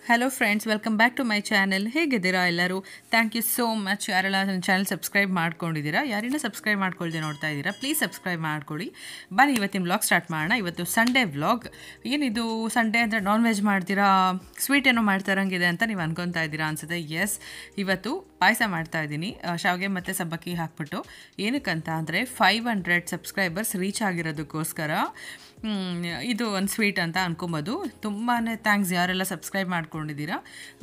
Hello friends welcome back to my channel ಹೇಗಿದ್ದೀರಾ ಎಲ್ಲರೂ thank you so much ಯಾರೆಲ್ಲ ನನ್ನ ಚಾನಲ್ ಸಬ್ಸ್ಕ್ರೈಬ್ ಮಾಡ್ಕೊಂಡಿದ್ದೀರಾ ಯಾರಿನ ಸಬ್ಸ್ಕ್ರೈಬ್ ಮಾಡ್ಕೊಳ್ದೆ ನೋಡ್ತಾ ಇದ್ದೀರಾ ಪ್ಲೀಸ್ ಸಬ್ಸ್ಕ್ರೈಬ್ ಮಾಡ್ಕೊಳ್ಳಿ ಬನ್ನಿ ಇವತ್ತಿನ ವ್ಲಾಗ್ ಸ್ಟಾರ್ಟ್ ಮಾಡೋಣ ಇವತ್ತು ಸಂಡೇ ವ್ಲಾಗ್ ಏನಿದು ಸಂಡೇ ಅಂದರೆ ನಾನ್ ವೆಜ್ ಮಾಡ್ತೀರಾ ಸ್ವೀಟ್ ಏನೋ ಮಾಡ್ತಾರಂಗಿದೆ ಅಂತ ನೀವು ಅನ್ಕೊತಾ ಇದ್ದೀರಾ ಅನ್ಸುತ್ತೆ ಎಸ್ ಇವತ್ತು ಪಾಯಸ ಮಾಡ್ತಾ ಇದ್ದೀನಿ ಶಾವಿಗೆ ಮತ್ತು ಸಬ್ಬಕ್ಕಿ ಹಾಕ್ಬಿಟ್ಟು ಏನಕ್ಕಂತ ಅಂದರೆ ಫೈವ್ ಹಂಡ್ರೆಡ್ ಸಬ್ಸ್ಕ್ರೈಬರ್ಸ್ ರೀಚ್ ಆಗಿರೋದಕ್ಕೋಸ್ಕರ ಮ್, ಇದು ಒಂದು ಸ್ವೀಟ್ ಅಂತ ಅನ್ಕೊಬೋದು ತುಂಬಾ ಥ್ಯಾಂಕ್ಸ್ ಯಾರೆಲ್ಲ ಸಬ್ಸ್ಕ್ರೈಬ್ ಮಾಡ್ಕೊಂಡಿದ್ದೀರಾ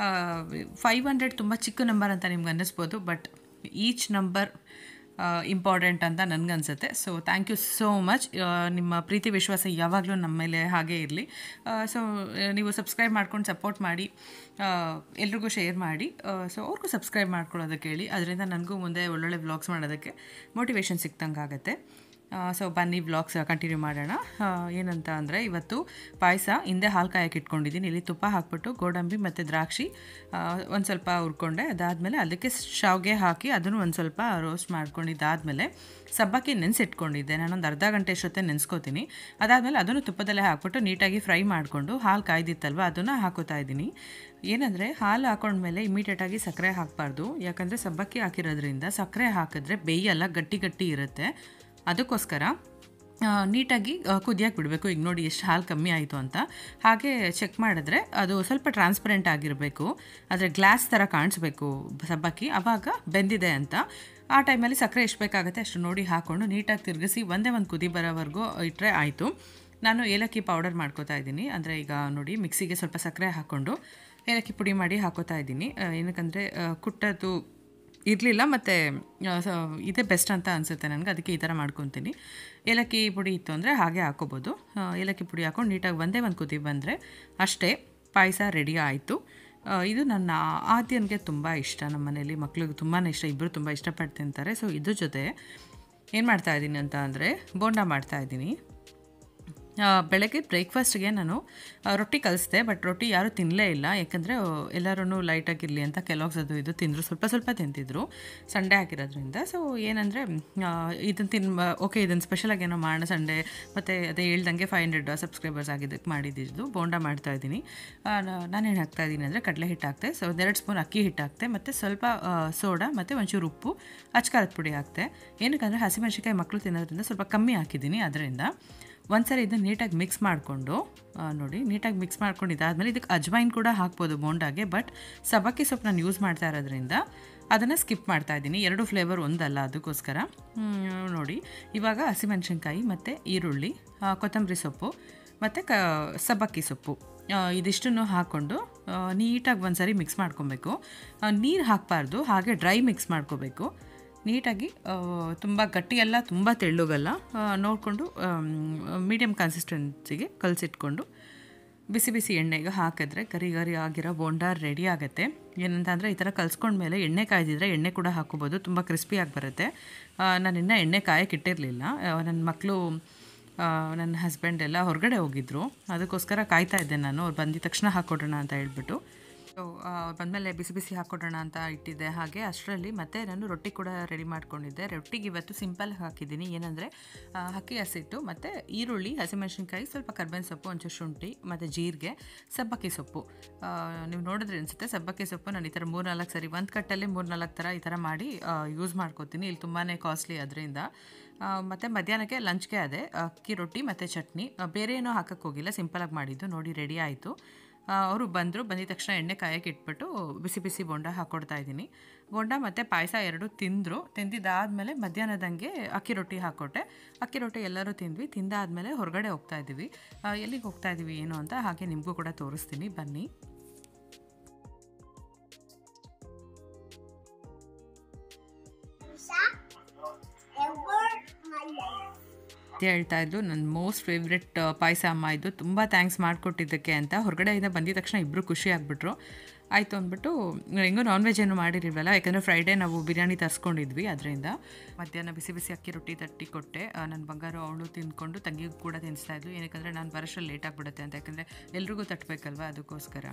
ಫೈವ್ ಹಂಡ್ರೆಡ್ ತುಂಬ ಚಿಕ್ಕ ನಂಬರ್ ಅಂತ ನಿಮ್ಗೆ ಅನ್ನಿಸ್ಬೋದು ಬಟ್ ಈಚ್ ನಂಬರ್ ಇಂಪಾರ್ಟೆಂಟ್ ಅಂತ ನನಗನ್ಸುತ್ತೆ so thank you so much ನಿಮ್ಮ ಪ್ರೀತಿ ವಿಶ್ವಾಸ ಯಾವಾಗಲೂ ನಮ್ಮ ಮೇಲೆ ಹಾಗೇ ಇರಲಿ ಸೊ ನೀವು ಸಬ್ಸ್ಕ್ರೈಬ್ ಮಾಡ್ಕೊಂಡು ಸಪೋರ್ಟ್ ಮಾಡಿ ಆ, ಎಲ್ರಿಗೂ ಶೇರ್ ಮಾಡಿ ಸೊ ಅವ್ರಿಗೂ ಸಬ್ಸ್ಕ್ರೈಬ್ ಮಾಡ್ಕೊಳ್ಳೋದಕ್ಕೆ ಹೇಳಿ ಅದರಿಂದ ನನಗೂ ಮುಂದೆ ಒಳ್ಳೊಳ್ಳೆ ವ್ಲಾಗ್ಸ್ ಮಾಡೋದಕ್ಕೆ ಮೋಟಿವೇಶನ್ ಸಿಕ್ತಂಗೆ ಆಗುತ್ತೆ ಸೊ ಬನ್ನಿ ವ್ಲಾಗ್ಸ್ ಕಂಟಿನ್ಯೂ ಮಾಡೋಣ ಆ, ಏನಂತ ಅಂದರೆ ಇವತ್ತು ಪಾಯಸ ಹಿಂದೆ ಹಾಲು ಕಾಯಕ್ಕೆ ಇಟ್ಕೊಂಡಿದ್ದೀನಿ ಇಲ್ಲಿ ತುಪ್ಪ ಹಾಕ್ಬಿಟ್ಟು ಗೋಡಂಬಿ ಮತ್ತು ದ್ರಾಕ್ಷಿ ಒಂದು ಸ್ವಲ್ಪ ಹುರ್ಕೊಂಡೆ ಅದಾದಮೇಲೆ ಅದಕ್ಕೆ ಶಾವಿಗೆ ಹಾಕಿ ಅದನ್ನು ಒಂದು ಸ್ವಲ್ಪ ರೋಸ್ಟ್ ಮಾಡ್ಕೊಂಡಿದ್ದಾದಮೇಲೆ ಸಬ್ಬಕ್ಕಿ ನೆನೆಸಿಟ್ಕೊಂಡಿದ್ದೆ ನಾನೊಂದು ಅರ್ಧ ಗಂಟೆ ಅಷ್ಟೊತ್ತೆ ನೆನೆಸ್ಕೋತೀನಿ ಅದಾದಮೇಲೆ ಅದನ್ನು ತುಪ್ಪದಲ್ಲೇ ಹಾಕ್ಬಿಟ್ಟು ನೀಟಾಗಿ ಫ್ರೈ ಮಾಡಿಕೊಂಡು ಹಾಲು ಕಾಯ್ದಿತ್ತಲ್ವ ಅದನ್ನು ಹಾಕೋತಾ ಇದ್ದೀನಿ ಏನಂದರೆ ಹಾಲು ಹಾಕೊಂಡ್ಮೇಲೆ ಇಮಿಡಿಯೇಟಾಗಿ ಸಕ್ಕರೆ ಹಾಕಬಾರ್ದು ಯಾಕಂದರೆ ಸಬ್ಬಕ್ಕಿ ಹಾಕಿರೋದ್ರಿಂದ ಸಕ್ಕರೆ ಹಾಕಿದ್ರೆ ಬೇಯಲ್ಲ ಗಟ್ಟಿ ಗಟ್ಟಿ ಇರುತ್ತೆ ಅದಕ್ಕೋಸ್ಕರ ಆ, ನೀಟಾಗಿ ಕುದಿಯಕ್ಕೆ ಬಿಡಬೇಕು ಈಗ ನೋಡಿ ಎಷ್ಟು ಹಾಲು ಕಮ್ಮಿ ಆಯಿತು ಅಂತ ಹಾಗೆ ಚೆಕ್ ಮಾಡಿದ್ರೆ ಅದು ಸ್ವಲ್ಪ ಟ್ರಾನ್ಸ್ಪರೆಂಟ್ ಆಗಿರಬೇಕು ಆದರೆ ಗ್ಲಾಸ್ ಥರ ಕಾಣಿಸ್ಬೇಕು ಸಬ್ಬಕ್ಕಿ ಆವಾಗ ಬೆಂದಿದೆ ಅಂತ ಆ ಟೈಮಲ್ಲಿ ಸಕ್ಕರೆ ಎಷ್ಟು ಬೇಕಾಗುತ್ತೆ ಅಷ್ಟು ನೋಡಿ ಹಾಕ್ಕೊಂಡು ನೀಟಾಗಿ ತಿರುಗಿಸಿ ಒಂದೇ ಒಂದು ಕುದಿ ಬರೋವರೆಗೂ ಇಟ್ಟರೆ ಆಯಿತು ನಾನು ಏಲಕ್ಕಿ ಪೌಡರ್ ಮಾಡ್ಕೋತಾ ಇದ್ದೀನಿ ಅಂದರೆ ಈಗ ನೋಡಿ ಮಿಕ್ಸಿಗೆ ಸ್ವಲ್ಪ ಸಕ್ಕರೆ ಹಾಕ್ಕೊಂಡು ಏಲಕ್ಕಿ ಪುಡಿ ಮಾಡಿ ಹಾಕೋತಾ ಇದ್ದೀನಿ ಆ, ಏನಕ್ಕಂದರೆ ಆ, ಕುಟ್ಟದ್ದು ಇರಲಿಲ್ಲ ಮತ್ತು ಇದೇ ಬೆಸ್ಟ್ ಅಂತ ಅನಿಸುತ್ತೆ ನನಗೆ ಅದಕ್ಕೆ ಈ ಥರ ಮಾಡ್ಕೊತೀನಿ ಏಲಕ್ಕಿ ಪುಡಿ ಇತ್ತು ಅಂದರೆ ಹಾಗೆ ಹಾಕೋಬೋದು ಆ, ಏಲಕ್ಕಿ ಪುಡಿ ಹಾಕೊಂಡು ನೀಟಾಗಿ ಒಂದೇ ಒಂದು ಕುದಿ ಬಂದರೆ ಅಷ್ಟೇ ಪಾಯಸ ರೆಡಿ ಆಯಿತು ಆ, ಇದು ನನ್ನ ಆದ್ಯನಿಗೆ ತುಂಬ ಇಷ್ಟ ನಮ್ಮ ಮನೇಲಿ ಮಕ್ಳಿಗೆ ತುಂಬಾ ಇಷ್ಟ ಇಬ್ಬರು ತುಂಬ ಇಷ್ಟಪಟ್ಟು ತಿಂತಾರೆ ಸೊ ಇದ್ರ ಜೊತೆ ಏನು ಮಾಡ್ತಾ ಇದ್ದೀನಿ ಅಂತ ಅಂದರೆ ಬೋಂಡ ಮಾಡ್ತಾ ಇದ್ದೀನಿ ಆ, ಬೆಳಗ್ಗೆ ಬ್ರೇಕ್ಫಾಸ್ಟ್ಗೆ ನಾನು ಆ, ರೊಟ್ಟಿ ಕಲಿಸ್ದೆ ಬಟ್ ರೊಟ್ಟಿ ಯಾರೂ ತಿನ್ನಲೇ ಇಲ್ಲ ಯಾಕಂದರೆ ಎಲ್ಲರೂ ಲೈಟಾಗಿರಲಿ ಅಂತ ಕೆಲವ್ಸ್ ಅದು ಇದು ತಿಂದರು ಸ್ವಲ್ಪ ಸ್ವಲ್ಪ ತಿಂತಿದ್ರು ಸಂಡೇ ಹಾಕಿರೋದ್ರಿಂದ ಸೊ ಏನಂದರೆ ಇದನ್ನು ತಿನ್ನ ಓಕೆ ಇದನ್ನು ಸ್ಪೆಷಲಾಗಿ ಏನೋ ಮಾಡೋಣ ಸಂಡೇ ಮತ್ತು ಅದೇ ಹೇಳ್ದಂಗೆ ಫೈವ್ ಹಂಡ್ರೆಡ್ ಸಬ್ಸ್ಕ್ರೈಬರ್ಸ್ ಆಗಿದ್ದಕ್ಕೆ ಮಾಡಿದ್ದು ಬೋಂಡ ಮಾಡ್ತಾ ಇದ್ದೀನಿ ನಾನೇನು ಹಾಕ್ತಾ ಇದ್ದೀನಿ ಅಂದರೆ ಕಡಲೆ ಹಿಟ್ಟು ಹಾಕ್ತೆ ಸೊ ಒಂದೆರಡು ಸ್ಪೂನ್ ಅಕ್ಕಿ ಹಿಟ್ಟು ಹಾಕ್ತೆ ಮತ್ತು ಸ್ವಲ್ಪ ಸೋಡಾ ಮತ್ತು ಒಂಚೂರು ಉಪ್ಪು ಅಚ್ಕಾರದ ಪುಡಿ ಹಾಕ್ತೆ ಏನಕ್ಕಂದರೆ ಹಸಿಮೆಣಸಿಕಾಯಿ ಮಕ್ಕಳು ತಿನ್ನೋದ್ರಿಂದ ಸ್ವಲ್ಪ ಕಮ್ಮಿ ಹಾಕಿದ್ದೀನಿ ಅದರಿಂದ ಒಂದ್ಸರಿ ಇದನ್ನು ನೀಟಾಗಿ ಮಿಕ್ಸ್ ಮಾಡಿಕೊಂಡು ನೋಡಿ ನೀಟಾಗಿ ಮಿಕ್ಸ್ ಮಾಡ್ಕೊಂಡು ಇದಾದಮೇಲೆ ಇದಕ್ಕೆ ಅಜ್ವೈನ್ ಕೂಡ ಹಾಕ್ಬೋದು ಬೋಂಡಾಗೆ ಬಟ್ ಸಬ್ಬಕ್ಕಿ ಸೊಪ್ಪು ನಾನು ಯೂಸ್ ಮಾಡ್ತಾ ಇರೋದ್ರಿಂದ ಅದನ್ನು ಸ್ಕಿಪ್ ಮಾಡ್ತಾ ಇದ್ದೀನಿ ಎರಡು ಫ್ಲೇವರ್ ಒಂದಲ್ಲ ಅದಕ್ಕೋಸ್ಕರ ಹ್ಮ್, ನೋಡಿ ಇವಾಗ ಹಸಿಮೆಣಸಿನ್ಕಾಯಿ ಮತ್ತು ಈರುಳ್ಳಿ ಆ, ಕೊತ್ತಂಬರಿ ಸೊಪ್ಪು ಮತ್ತು ಕ ಸಬ್ಬಕ್ಕಿ ಸೊಪ್ಪು ಆ, ಇದಿಷ್ಟನ್ನು ಹಾಕ್ಕೊಂಡು ನೀಟಾಗಿ ಒಂದ್ಸರಿ ಮಿಕ್ಸ್ ಮಾಡ್ಕೊಬೇಕು ನೀರು ಹಾಕಬಾರ್ದು ಹಾಗೆ ಡ್ರೈ ಮಿಕ್ಸ್ ಮಾಡ್ಕೋಬೇಕು ನೀಟಾಗಿ ತುಂಬ ಗಟ್ಟಿಯಲ್ಲ ತುಂಬ ತೆಳ್ಳಗಲ್ಲ ನೋಡಿಕೊಂಡು ಮೀಡಿಯಮ್ ಕನ್ಸಿಸ್ಟೆನ್ಸಿಗೆ ಕಲಸಿಟ್ಕೊಂಡು ಬಿಸಿ ಬಿಸಿ ಎಣ್ಣೆಗೆ ಹಾಕಿದ್ರೆ ಗರಿ ಗರಿ ಆಗಿರೋ ಬೋಂಡ ರೆಡಿ ಆಗುತ್ತೆ ಏನಂತ ಅಂದರೆ ಈ ಥರ ಕಲ್ಸ್ಕೊಂಡ್ಮೇಲೆ ಎಣ್ಣೆ ಕಾಯ್ದಿದ್ರೆ ಎಣ್ಣೆ ಕೂಡ ಹಾಕೋಬೋದು ತುಂಬ ಕ್ರಿಸ್ಪಿಯಾಗಿ ಬರುತ್ತೆ ನಾನು ಇನ್ನೂ ಎಣ್ಣೆ ಕಾಯಕ್ಕೆ ಇಟ್ಟಿರಲಿಲ್ಲ ನನ್ನ ಮಕ್ಕಳು ನನ್ನ ಹಸ್ಬೆಂಡ್ ಎಲ್ಲ ಹೊರಗಡೆ ಹೋಗಿದ್ರು ಅದಕ್ಕೋಸ್ಕರ ಕಾಯ್ತಾ ಇದ್ದೆ ನಾನು ಅವ್ರು ಬಂದಿದ ತಕ್ಷಣ ಹಾಕ್ಕೊಡೋಣ ಅಂತ ಹೇಳ್ಬಿಟ್ಟು ಸೊ ಬಂದಮೇಲೆ ಬಿಸಿ ಬಿಸಿ ಹಾಕ್ಕೊಡೋಣ ಅಂತ ಇಟ್ಟಿದ್ದೆ ಹಾಗೆ ಅಷ್ಟರಲ್ಲಿ ಮತ್ತೆ ನಾನು ರೊಟ್ಟಿ ಕೂಡ ರೆಡಿ ಮಾಡ್ಕೊಂಡಿದ್ದೆ ರೊಟ್ಟಿಗೆ ಇವತ್ತು ಸಿಂಪಲ್ ಹಾಕಿದ್ದೀನಿ ಏನಂದರೆ ಅಕ್ಕಿ ಹಸಿಟ್ಟು ಮತ್ತು ಈರುಳ್ಳಿ ಹಸಿಮೆಣಸಿನ್ಕಾಯಿ ಸ್ವಲ್ಪ ಕರ್ಬೇವಿನ ಸೊಪ್ಪು ಒಂಚೂರು ಶುಂಠಿ ಮತ್ತು ಜೀರಿಗೆ ಸಬ್ಬಕ್ಕಿ ಸೊಪ್ಪು ಆ, ನೀವು ನೋಡಿದ್ರೆ ಅನಿಸುತ್ತೆ ಸಬ್ಬಕ್ಕಿ ಸೊಪ್ಪು ನಾನು ಈ ಥರ ಮೂರು ನಾಲ್ಕು ಸರಿ ಒಂದು ಕಟ್ಟಲ್ಲಿ ಮೂರು ನಾಲ್ಕು ಥರ ಈ ಥರ ಮಾಡಿ ಯೂಸ್ ಮಾಡ್ಕೋತೀನಿ ಇಲ್ಲಿ ತುಂಬಾ ಕಾಸ್ಟ್ಲಿ ಅದರಿಂದ ಮತ್ತು ಮಧ್ಯಾಹ್ನಕ್ಕೆ ಲಂಚ್ಗೆ ಅದೇ ಅಕ್ಕಿ ರೊಟ್ಟಿ ಮತ್ತು ಚಟ್ನಿ ಆ, ಬೇರೆ ಏನೂ ಹಾಕಕ್ಕೆ ಹೋಗಿಲ್ಲ ಸಿಂಪಲಾಗಿ ಮಾಡಿದ್ದು ನೋಡಿ ರೆಡಿ ಆಯಿತು ಅವರು ಬಂದರು ಬಂದಿದ ತಕ್ಷಣ ಎಣ್ಣೆ ಕಾಯಕ್ಕೆ ಇಟ್ಬಿಟ್ಟು ಬಿಸಿ ಬಿಸಿ ಬೋಂಡ ಹಾಕ್ಕೊಡ್ತಾ ಇದ್ದೀನಿ ಬೋಂಡ ಮತ್ತು ಪಾಯಸ ಎರಡು ತಿಂದರು ತಿಂದಿದ್ದಾದಮೇಲೆ ಮಧ್ಯಾಹ್ನದಂಗೆ ಅಕ್ಕಿ ರೊಟ್ಟಿ ಹಾಕ್ಕೊಟ್ಟೆ ಅಕ್ಕಿ ರೊಟ್ಟಿ ಎಲ್ಲರೂ ತಿಂದ್ವಿ ತಿಂದಾದಮೇಲೆ ಹೊರಗಡೆ ಹೋಗ್ತಾ ಇದ್ದೀವಿ ಆ, ಎಲ್ಲಿಗೆ ಹೋಗ್ತಾ ಇದ್ದೀವಿ ಏನು ಅಂತ ಹಾಗೆ ನಿಮಗೂ ಕೂಡ ತೋರಿಸ್ತೀನಿ ಬನ್ನಿ ಅಂತ ಹೇಳ್ತಾ ಇದ್ದು ನನ್ನ ಮೋಸ್ಟ್ ಫೇವ್ರೆಟ್ ಪಾಯಸ ಅಮ್ಮ ಇದು ತುಂಬ ಥ್ಯಾಂಕ್ಸ್ ಮಾಡಿಕೊಟ್ಟಿದ್ದಕ್ಕೆ ಅಂತ ಹೊರಗಡೆಯಿಂದ ಬಂದಿದ ತಕ್ಷಣ ಇಬ್ಬರು ಖುಷಿ ಆಗಿಬಿಟ್ರು ಆಯಿತು ಅಂದ್ಬಿಟ್ಟು ಹೆಂಗೋ ನಾನ್ ವೆಜ್ ಏನು ಮಾಡಿರಿಲ್ವಲ್ಲ ಯಾಕಂದರೆ ಫ್ರೈಡೇ ನಾವು ಬಿರಿಯಾನಿ ತರಿಸ್ಕೊಂಡಿದ್ವಿ ಅದರಿಂದ ಮಧ್ಯಾಹ್ನ ಬಿಸಿ ಬಿಸಿ ಅಕ್ಕಿ ರೊಟ್ಟಿ ತಟ್ಟಿ ಕೊಟ್ಟೆ ಆ, ನನ್ನ ಬಂಗಾರ ಅವಳು ತಿಂದ್ಕೊಂಡು ತಂಗಿಗೂ ಕೂಡ ತಿನ್ನಿಸ್ತಾ ಇದ್ಲು ಏನಕ್ಕಂದರೆ ನಾನು ಬರೋಷ್ಟರಲ್ಲಿ ಲೇಟ್ ಆಗಿಬಿಡುತ್ತೆ ಅಂತ ಯಾಕಂದರೆ ಎಲ್ರಿಗೂ ತಟ್ಟಬೇಕಲ್ವ ಅದಕ್ಕೋಸ್ಕರ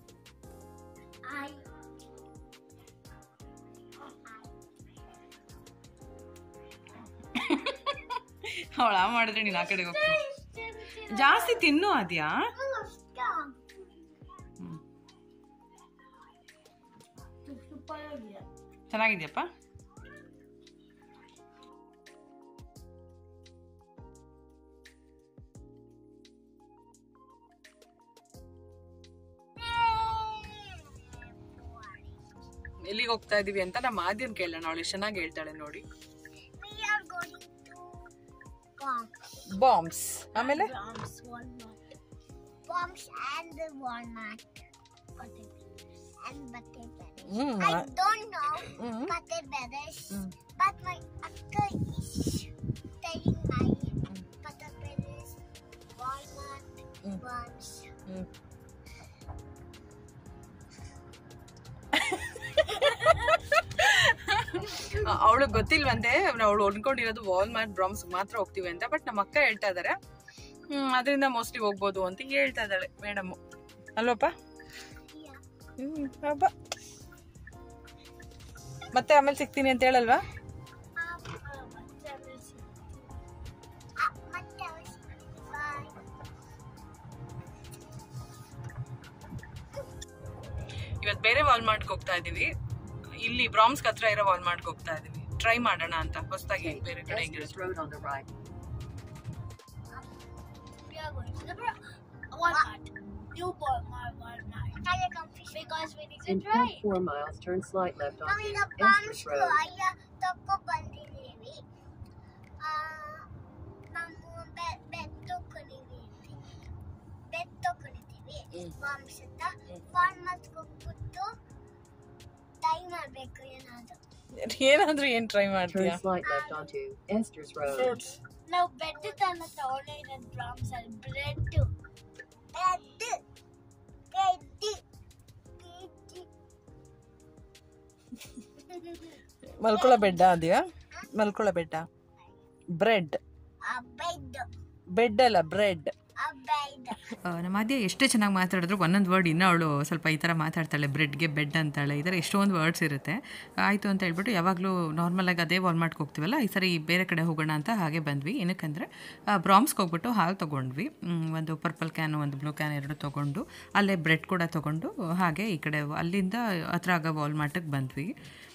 ಅವಳ ಮಾಡಿದ್ರೆ ನೀನು ಆ ಕಡೆಗೆ ಹೋಗ್ತೀನಿ ಜಾಸ್ತಿ ತಿನ್ನು ಅದ್ಯಾ ಚೆನ್ನಾಗಿದೆಯಪ್ಪ ಎಲ್ಲಿಗೆ ಹೋಗ್ತಾ ಇದೀವಿ ಅಂತ ನಮ್ಮ ಆದ್ಯನ್ ಕೇಳೋಣ ಅವಳು ಎಷ್ಟು ಚೆನ್ನಾಗಿ ಹೇಳ್ತಾಳೆ ನೋಡಿ We are going to bombs. Bombs ಆಮೇಲೆ Bombs, walnut. Bombs and the walnut. Butter and butter berries. Hmm I don't know hmm butter berries, Mm. but my uncle is telling my butter berries, walnut, Mm. bombs. Hmm ಅವಳು ಗೊತ್ತಿಲ್ವಂತೆ ಅವಳು ಅನ್ಕೊಂಡಿರೋದು wall mat ಬ್ರಾಮ್ಸ್ ಮಾತ್ರ ಹೋಗ್ತೀವಿ ಅಂತ but ನಮ್ಮ ಅಕ್ಕ ಹೇಳ್ತಾ ಇದಾರೆ ಹ್ಮ್ ಅದರಿಂದ ಮೋಸ್ಟ್ಲಿ ಹೋಗ್ಬೋದು ಅಂತ ಹೇಳ್ತಾ ಇದ್ದಾಳೆ ಮೇಡಮ್ ಅಲ್ವಪ್ಪ Yeah. ಹ್ಮ್ ಹಬ್ಬ ಮತ್ತೆ ಆಮೇಲೆ ಸಿಗ್ತೀನಿ ಅಂತ ಹೇಳಲ್ವಾ Um, uh, butter berries. Uh, butter berries. Bye. ಇವತ್ತು ಬೇರೆ ವಾಲ್ಮಾರ್ಟ್ಗೆ ಹೋಗ್ತಾ ಇದೀವಿ ಇಲ್ಲಿ ಬ್ರಾಮ್ಸ್ ಹತ್ರ ಇರೋ ವಾಲ್ಮಾರ್ಟ್ಗೆ ಹೋಗ್ತಾ ಇದೀವಿ ಟ್ರೈ ಮಾಡೋಣ ಅಂತ ಹೊಸದಾಗಿ ಬೇರೆ ಕಡೆ ಹೆಂಗಿರುತ್ತೆ Estes Road on the right. We are going to the bro- Walmart. New Walmart, Walmart. Because we need to In try. 0.4 miles, turn slight left ನಾವು onto ಈಗ Estes ಬಾಂಬ್ಸ್ Road. ಅಯ್ಯ ತಕೊ ಬಂದಿದ್ದೀವಿ ಆ, ನಾವು ಬೆಡ್ ತಕೊಂಡಿದ್ದೀವಿ ಬೆಡ್ ತಕೊಂಡಿದ್ದೀವಿ bombs ಅಂತ ಫಾರ್ಮರ್ಸ್ ಹೋಗ್ಬಿಟ್ಟು ಟ್ರೈ ಮಾಡಬೇಕು ಏನಾದ್ರು ಏನಾದ್ರೂ ಏನ್ ಟ್ರೈ Turn ಮಾಡ್ತೀಯಾ slight left onto Estes Road. ನಾವು ಬೆಡ್ ತಾನ ತಗೊಂಡಿರೋದು ಬಾಂಬ್ಸ್ ಅಲ್ಲಿ ಬ್ರೆಡ್ ಬ್ರೆಡ್ ಬ್ರೆಡ್ ಮಲ್ಕೊಳ್ಳೋ ಬೆಡ್ಡ ಅದ್ಯಾ ಮಲ್ಕೊಳ್ಳೋ ಬೆಡ್ಡ ಬ್ರೆಡ್ ಆ ಬೆಡ್ ಬೆಡ್ ಅಲ್ಲ ಬ್ರೆಡ್ ಆ ಬೆಡ್ ನಮ್ಮ ಆದ್ಯ ಎಷ್ಟೇ ಚೆನ್ನಾಗಿ ಮಾತಾಡಿದ್ರು ಒಂದೊಂದು ವರ್ಡ್ ಇನ್ನೂ ಅವಳು ಸ್ವಲ್ಪ ಈ ಥರ ಮಾತಾಡ್ತಾಳೆ ಬ್ರೆಡ್ಗೆ ಬೆಡ್ ಅಂತಾಳೆ ಈ ಥರ ಎಷ್ಟೊಂದು ವರ್ಡ್ಸ್ ಇರುತ್ತೆ ಆಯಿತು ಅಂತ ಹೇಳ್ಬಿಟ್ಟು ಯಾವಾಗಲೂ ನಾರ್ಮಲಾಗಿ ಅದೇ ವಾಲ್ಮಾರ್ಟ್ಗೆ ಹೋಗ್ತೀವಲ್ಲ ಈ ಸರಿ ಬೇರೆ ಕಡೆ ಹೋಗೋಣ ಅಂತ ಹಾಗೆ ಬಂದ್ವಿ ಏನಕ್ಕಂದರೆ ಬ್ರಾಮ್ಸ್ಗೆ ಹೋಗ್ಬಿಟ್ಟು ಹಾಲು ತೊಗೊಂಡ್ವಿ ಮ್, ಒಂದು ಪರ್ಪಲ್ ಕ್ಯಾನು ಒಂದು ಬ್ಲೂ ಕ್ಯಾನ್ ಎರಡು ತೊಗೊಂಡು ಅಲ್ಲೇ ಬ್ರೆಡ್ ಕೂಡ ತೊಗೊಂಡು ಹಾಗೆ ಈ ಕಡೆ ಅಲ್ಲಿಂದ ಹತ್ರ ಆಗ ವಾಲ್ಮಾರ್ಟಿಗೆ ಬಂದ್ವಿ